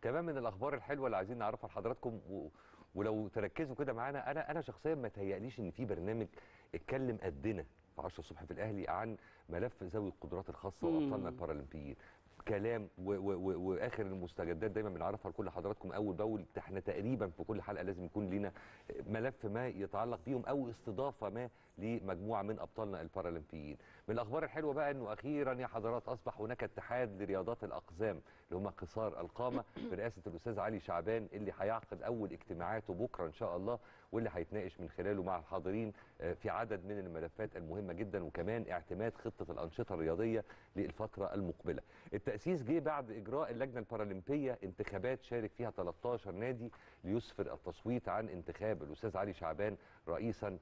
كمان من الاخبار الحلوه اللي عايزين نعرفها لحضراتكم و... ولو تركزوا كده معانا انا انا شخصيا ما تهيأليش ان في برنامج اتكلم قدنا في 10 الصبح في الاهلي عن ملف ذوي القدرات الخاصه وابطالنا البارالمبيين كلام و و و واخر المستجدات دايما بنعرفها لكل حضراتكم اول باول احنا تقريبا في كل حلقه لازم يكون لينا ملف ما يتعلق بيهم او استضافه ما لمجموعه من ابطالنا البارالمبيين من الاخبار الحلوه بقى انه اخيرا يا حضرات اصبح هناك اتحاد لرياضات الاقزام اللي هم قصار القامه برئاسه الاستاذ علي شعبان اللي هيعقد اول اجتماعاته بكره ان شاء الله واللي هيتناقش من خلاله مع الحاضرين في عدد من الملفات المهمه جدا وكمان اعتماد خطه الانشطه الرياضيه للفتره المقبله التأسيس جه بعد إجراء اللجنة البارالمبية انتخابات شارك فيها 13 نادي ليسفر التصويت عن انتخاب الأستاذ علي شعبان رئيسا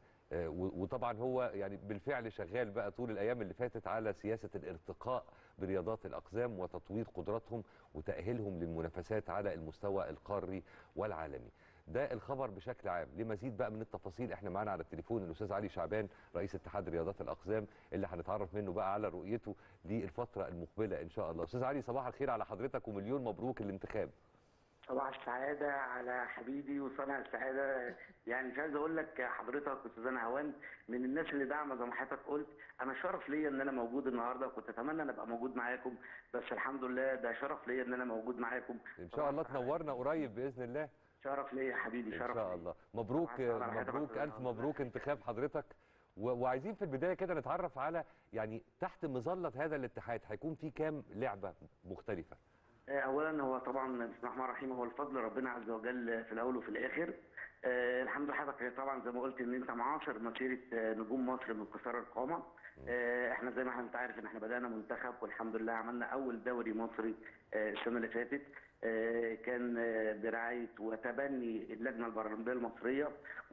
وطبعا هو يعني بالفعل شغال بقى طول الايام اللي فاتت على سياسه الارتقاء برياضات الاقزام وتطوير قدراتهم وتاهيلهم للمنافسات على المستوى القاري والعالمي. ده الخبر بشكل عام لمزيد بقى من التفاصيل احنا معانا على التليفون الاستاذ علي شعبان رئيس اتحاد رياضات الاقزام اللي هنتعرف منه بقى على رؤيته للفتره المقبله ان شاء الله استاذ علي صباح الخير على حضرتك ومليون مبروك الانتخاب صباح السعادة على حبيبي وصانع السعادة يعني مش عايز أقول لك حضرتك أستاذ هوان من الناس اللي داعمة زي ما حضرتك قلت أنا شرف ليا إن أنا موجود النهاردة كنت أتمنى أن أبقى موجود معاكم بس الحمد لله ده شرف ليا إن أنا موجود معاكم ان شاء الله تنورنا قريب باذن الله شرف ليا يا حبيبي شرف ان شاء الله مبروك مبروك الف مبروك انتخاب حضرتك وعايزين في البدايه كده نتعرف على يعني تحت مظله هذا الاتحاد هيكون في كام لعبه مختلفه اولا هو طبعا بسم الله الرحمن الرحيم هو الفضل ربنا عز وجل في الاول وفي الاخر آه الحمد لله حضرتك طبعا زي ما قلت ان انت معاصر مسيره آه نجوم مصر من قصار القامه آه احنا زي ما احنا انت عارف ان احنا بدانا منتخب والحمد لله عملنا اول دوري مصري آه السنه اللي فاتت آه كان آه برعايه وتبني اللجنه البرلمانيه المصريه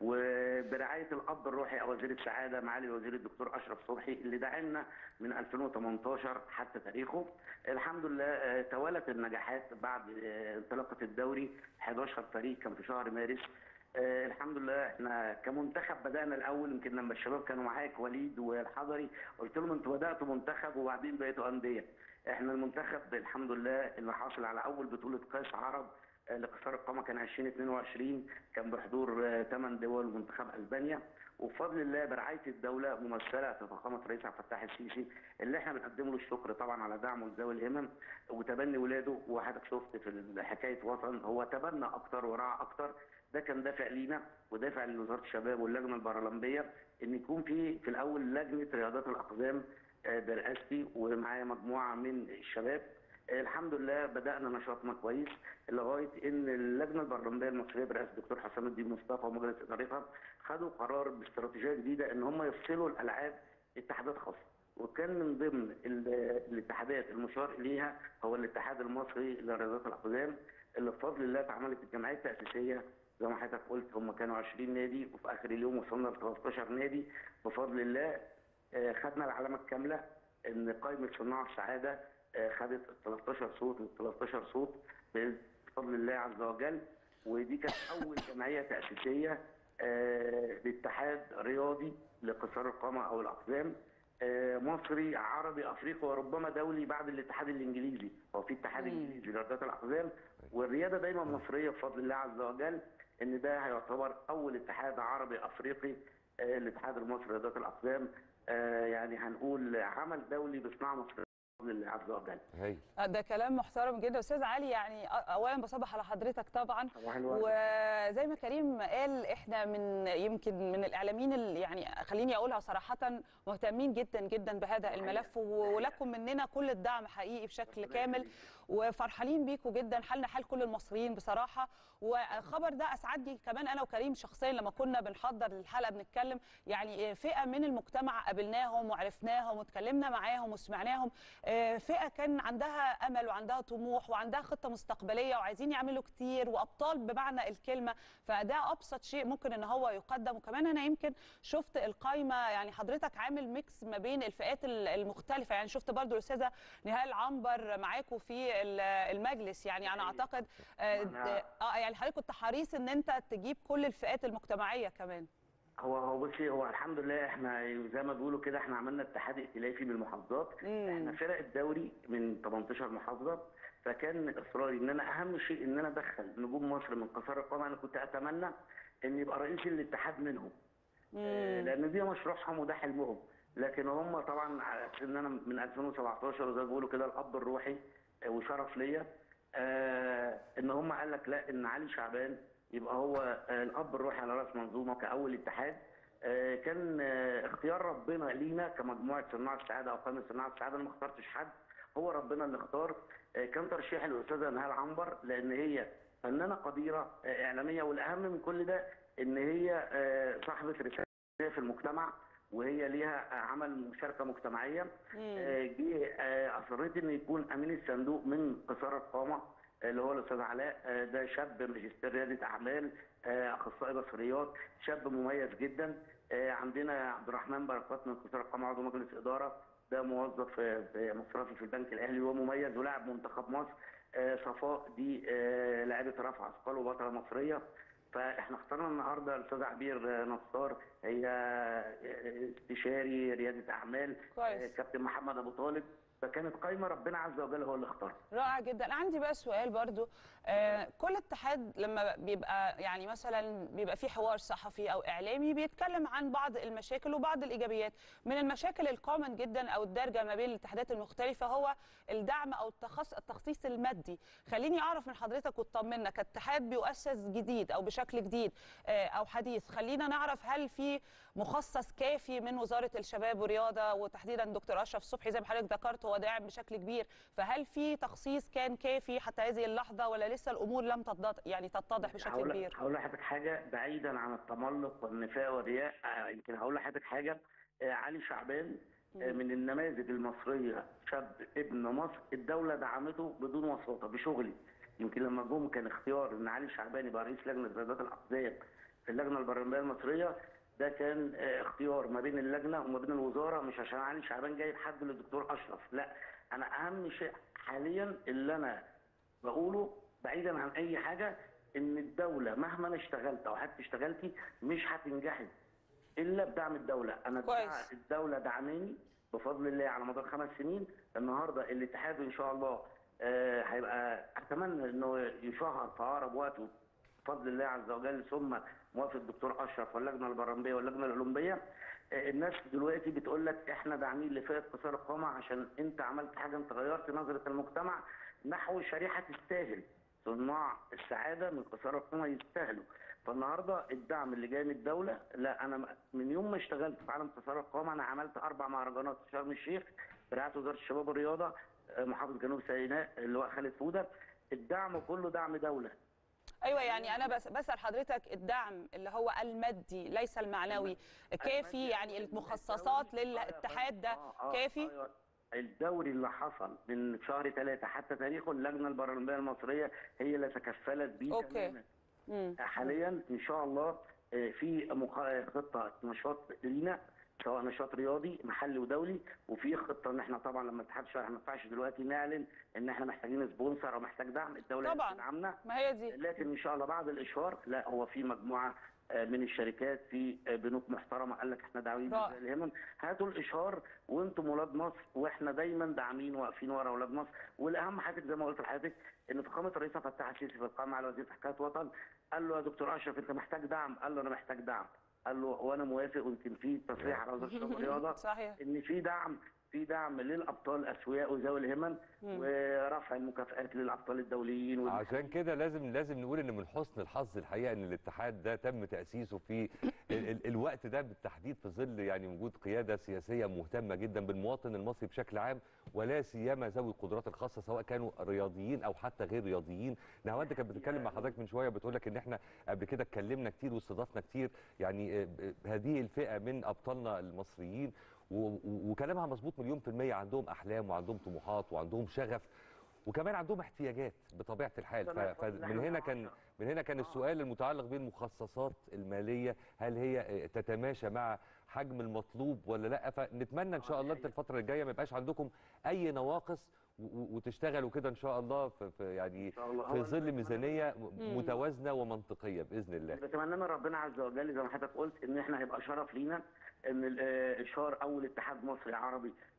وبرعايه الاب الروحي او وزير السعاده معالي الوزير الدكتور اشرف صبحي اللي دعمنا من 2018 حتى تاريخه الحمد لله آه توالت النجاحات بعد انطلاقه الدوري 11 فريق كان في شهر مارس آه الحمد لله احنا كمنتخب بدانا الاول يمكن لما الشباب كانوا معاك وليد والحضري قلت لهم انتوا بداتوا منتخب وبعدين بقيتوا انديه احنا المنتخب الحمد لله اللي حاصل على اول بطوله كاس عرب آه لقصار القامه كان 2022 كان بحضور 8 آه دول منتخب اسبانيا وبفضل الله برعايه الدوله ممثله في فخامه الرئيس عبد الفتاح السيسي اللي احنا بنقدم له الشكر طبعا على دعمه لذوي الهمم وتبني ولاده وحضرتك شفت في حكايه وطن هو تبنى اكتر ورعى اكتر ده كان دافع لينا ودافع لوزاره الشباب واللجنه البرلمانيه ان يكون في في الاول لجنه رياضات الاقزام برئاستي ومعايا مجموعه من الشباب الحمد لله بدانا نشاطنا كويس لغايه ان اللجنه البرلمانيه المصريه برئاسه الدكتور حسام الدين مصطفى ومجلس ادارتها خدوا قرار باستراتيجيه جديده ان هم يفصلوا الالعاب اتحادات خاصه وكان من ضمن الاتحادات المشار اليها هو الاتحاد المصري لرياضات الاقزام اللي بفضل الله اتعملت الجمعيه التاسيسيه زي ما حضرتك قلت هم كانوا 20 نادي وفي اخر اليوم وصلنا ل 13 نادي بفضل الله خدنا العلامه الكامله ان قائمه صناع السعاده خدت 13 صوت من 13 صوت بفضل الله عز وجل ودي كانت اول جمعيه تاسيسيه لاتحاد رياضي لقصار القامه او الاقزام مصري عربي افريقي وربما دولي بعد الاتحاد الانجليزي هو في اتحاد انجليزي لرياضات الاقزام والرياضه دايما مصريه بفضل الله عز وجل ان ده هيعتبر اول اتحاد عربي افريقي الاتحاد المصري لرياضات الاقزام يعني هنقول عمل دولي بصناعه مصريه بفضل الله عز وجل. ده كلام محترم جدا استاذ علي يعني اولا بصبح على حضرتك طبعا وزي ما كريم قال احنا من يمكن من الاعلاميين اللي يعني خليني اقولها صراحه مهتمين جدا جدا بهذا الملف ولكم مننا كل الدعم حقيقي بشكل كامل وفرحانين بيكم جدا حالنا حال كل المصريين بصراحه والخبر ده اسعدني كمان انا وكريم شخصيا لما كنا بنحضر الحلقه بنتكلم يعني فئه من المجتمع قابلناهم وعرفناهم واتكلمنا معاهم وسمعناهم فئه كان عندها امل وعندها طموح وعندها خطه مستقبليه وعايزين يعملوا كتير وابطال بمعنى الكلمه فده ابسط شيء ممكن ان هو يقدم وكمان انا يمكن شفت القايمه يعني حضرتك عامل ميكس ما بين الفئات المختلفه يعني شفت برضو الاستاذه نهال عنبر معاكم في المجلس يعني انا اعتقد اه يعني حضرتك كنت حريص ان انت تجيب كل الفئات المجتمعيه كمان هو هو بصي هو الحمد لله احنا زي ما بيقولوا كده احنا عملنا اتحاد ائتلافي بالمحافظات مم. احنا فرق الدوري من 18 محافظه فكان اصراري ان انا اهم شيء ان انا ادخل نجوم مصر من قصار القامه انا كنت اتمنى ان يبقى رئيس الاتحاد منهم آه، لان دي مشروعهم وده حلمهم لكن هم طبعا عرفت ان انا من 2017 وزي ما بيقولوا كده الاب الروحي آه، وشرف ليا آه، ان هم قال لك لا ان علي شعبان يبقى هو آه، الاب الروحي على راس منظومه كاول اتحاد آه، كان آه، اختيار ربنا لينا كمجموعه صناع السعاده او قائمه صناع السعاده انا ما اخترتش حد هو ربنا اللي اختار آه، كان ترشيح الاستاذه نهال عنبر لان هي فنانه قديره آه، اعلاميه والاهم من كل ده ان هي آه، صاحبه رساله في المجتمع وهي ليها عمل مشاركه مجتمعيه آه، جه آه، اصريت ان يكون امين الصندوق من قصار القامه اللي هو الاستاذ علاء آه، ده شاب ماجستير رياده اعمال آه، اخصائي بصريات شاب مميز جدا آه، عندنا عبد الرحمن بركات من قصار القامه عضو مجلس اداره ده موظف في في مصرفي في البنك الاهلي وهو مميز ولاعب منتخب مصر آه، صفاء دي آه، لاعبه رفع اثقال وبطله مصريه فاحنا اخترنا النهارده الاستاذ عبير آه، نصار هي آه، استشاري رياده اعمال كويس. آه، كابتن محمد ابو طالب فكانت قايمه ربنا عز وجل هو اللي اختارها رائع جدا انا عندي بقى سؤال برضو آه كل اتحاد لما بيبقى يعني مثلا بيبقى في حوار صحفي او اعلامي بيتكلم عن بعض المشاكل وبعض الايجابيات من المشاكل الكومن جدا او الدارجه ما بين الاتحادات المختلفه هو الدعم او التخص التخصيص المادي خليني اعرف من حضرتك وتطمنا كاتحاد بيؤسس جديد او بشكل جديد آه او حديث خلينا نعرف هل في مخصص كافي من وزاره الشباب والرياضه وتحديدا دكتور اشرف صبحي زي ما حضرتك ذكرت هو داعم بشكل كبير فهل في تخصيص كان كافي حتى هذه اللحظه ولا لسه الامور لم تتضح يعني تتضح بشكل هقول كبير هقول لحضرتك حاجه بعيدا عن التملق والنفاق والرياء آه، يمكن هقول لحضرتك حاجه آه، علي شعبان آه، من النماذج المصريه شاب ابن مصر الدوله دعمته بدون وساطه بشغلي يمكن لما جم كان اختيار ان علي شعبان يبقى رئيس لجنه زيادات الاقسام في اللجنه البرلمانيه المصريه ده كان آه، اختيار ما بين اللجنه وما بين الوزاره مش عشان علي شعبان جايب حد للدكتور اشرف لا انا اهم شيء حاليا اللي انا بقوله بعيدا عن اي حاجه ان الدوله مهما انا اشتغلت او حتى اشتغلتي مش هتنجحي الا بدعم الدوله انا كويس. الدوله دعماني بفضل الله على مدار خمس سنين النهارده الاتحاد ان شاء الله آه، هيبقى اتمنى انه يشهر في اقرب وقت بفضل الله عز وجل ثم موافق الدكتور اشرف واللجنه البرلمانيه واللجنه الاولمبيه آه، الناس دلوقتي بتقول لك احنا داعمين لفئه قصار القامه عشان انت عملت حاجه انت غيرت نظره المجتمع نحو شريحه تستاهل صناع السعاده من قصار القامه يستاهلوا فالنهارده الدعم اللي جاي من الدوله لا انا من يوم ما اشتغلت في عالم قصار القامه انا عملت اربع مهرجانات في شرم الشيخ برعايه وزاره الشباب والرياضه آه، محافظه جنوب سيناء اللواء خالد فوده الدعم كله دعم دوله ايوه يعني انا بس بسال حضرتك الدعم اللي هو المادي ليس المعنوي كافي يعني المخصصات للاتحاد ده آه، آه، كافي أيوة. الدوري اللي حصل من شهر ثلاثة حتى تاريخه اللجنة البرلمانية المصرية هي اللي تكفلت بيه أوكي. تماما مم. حاليا ان شاء الله آه، في مقا- خطه نشاط لينا سواء نشاط رياضي محلي ودولي وفي خطه ان احنا طبعا لما الاتحاد الشرعي ما ينفعش دلوقتي نعلن ان احنا محتاجين سبونسر او محتاج دعم الدوله طبعاً. تدعمنا ما هي دي لكن ان شاء الله بعد الاشهار لا هو في مجموعه آه، من الشركات في آه، بنوك محترمه قال لك احنا داعمين رائع. بذات الهمم هاتوا الاشهار وانتم ولاد مصر واحنا دايما داعمين واقفين ورا ولاد مصر والاهم حاجه زي ما قلت لحضرتك ان فخامه الرئيس عبد الفتاح السيسي في القائمه على وزير حكايه وطن قال له يا دكتور اشرف انت محتاج دعم قال له انا محتاج دعم قال له وانا موافق ويمكن في تصريح على وزاره الشباب والرياضه صحيح ان في دعم في دعم للابطال الاسوياء وذوي الهمم مم. ورفع المكافآت للابطال الدوليين وال- عشان كده لازم لازم نقول ان من حسن الحظ الحقيقه ان الاتحاد ده تم تاسيسه في ال ال الوقت ده بالتحديد في ظل يعني وجود قياده سياسيه مهتمه جدا بالمواطن المصري بشكل عام ولا سيما ذوي القدرات الخاصه سواء كانوا رياضيين او حتى غير رياضيين نهاوند كانت بتتكلم مع حضرتك من شويه بتقول لك ان احنا قبل كده اتكلمنا كتير واستضفنا كتير يعني آه، آه، هذه الفئه من ابطالنا المصريين و- و- وكلامها مظبوط مليون في الميه عندهم احلام وعندهم طموحات وعندهم شغف وكمان عندهم احتياجات بطبيعه الحال ف- فمن هنا كان من هنا كان السؤال المتعلق بالمخصصات الماليه هل هي آه، تتماشى مع حجم المطلوب ولا لا فنتمنى ان شاء الله انت الفتره الجايه ما يبقاش عندكم اي نواقص و- و- وتشتغلوا كده ان شاء الله في في يعني إن شاء الله. في هو ظل أنا- ميزانيه مم. متوازنه ومنطقيه باذن الله بتمنى من ربنا عز وجل زي ما حضرتك قلت ان احنا هيبقى شرف لينا ان ال- آه، اشهار اول اتحاد مصري عربي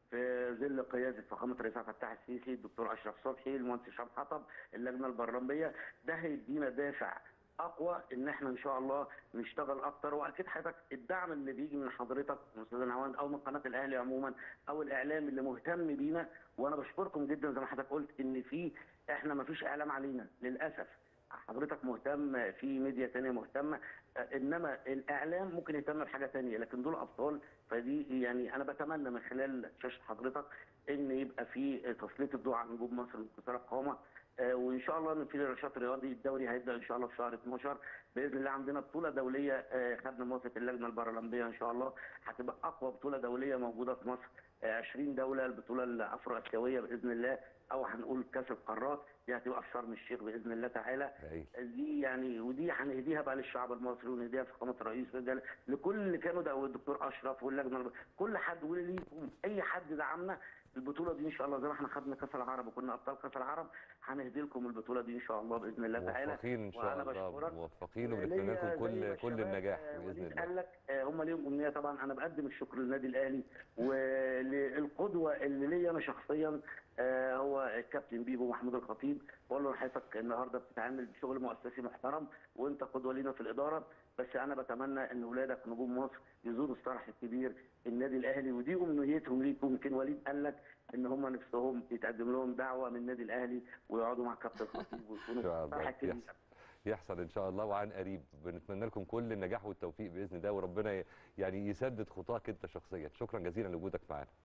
في ظل قياده فخامه الرئيس عبد الفتاح السيسي الدكتور اشرف صبحي المهندس هشام حطب اللجنه البرلمانيه ده هيدينا دافع اقوى ان احنا ان شاء الله نشتغل اكتر واكيد حضرتك الدعم اللي بيجي من حضرتك من استاذ نعوان او من قناه الاهلي عموما او الاعلام اللي مهتم بينا وانا بشكركم جدا زي ما حضرتك قلت ان في احنا ما فيش اعلام علينا للاسف حضرتك مهتم في ميديا تانية مهتمة انما الاعلام ممكن يهتم بحاجة تانية لكن دول ابطال فدي يعني انا بتمنى من خلال شاشة حضرتك ان يبقى في تسليط الضوء على نجوم مصر وانكسار القوامة آه، وان شاء الله في النشاط الرياضي الدوري هيبدا ان شاء الله في شهر 12 باذن الله عندنا بطوله دوليه آه، خدنا موافقه اللجنه البارالمبيه ان شاء الله هتبقى اقوى بطوله دوليه موجوده في مصر آه، 20 دوله البطوله الافرو اسيويه باذن الله او هنقول كاس القارات دي هتبقى في شرم الشيخ باذن الله تعالى هايل. دي يعني ودي هنهديها بقى للشعب المصري ونهديها في قامه الرئيس وده لكل اللي كانوا ده والدكتور اشرف واللجنه الب- كل حد وليكم اي حد دعمنا البطوله دي ان شاء الله زي ما احنا خدنا كاس العرب وكنا ابطال كاس العرب هنهدي لكم البطوله دي ان شاء الله باذن الله تعالى موفقين ان شاء وأنا الله بشكرك. موفقين وبنتمنى لكم ليا كل زي ما كل الشباب، النجاح آه، باذن وليد الله قال لك آه، هم ليهم امنيه طبعا انا بقدم الشكر للنادي الاهلي وللقدوه اللي ليا انا شخصيا آه، هو الكابتن بيبو محمود الخطيب بقول له حضرتك النهارده بتتعامل بشغل مؤسسي محترم وانت قدوه لينا في الاداره بس انا بتمنى ان اولادك نجوم مصر يزوروا الصرح الكبير النادي الاهلي ودي امنيتهم ليكم يمكن وليد قال لك ان هم نفسهم يتقدم لهم دعوه من النادي الاهلي ويقعدوا مع الكابتن الخطيب ان ويكونوا شاء في الله الصرح الكبير يحصل يحصل ان شاء الله وعن قريب بنتمنى لكم كل النجاح والتوفيق باذن الله وربنا ي- يعني يسدد خطاك انت شخصيا شكرا جزيلا لوجودك معنا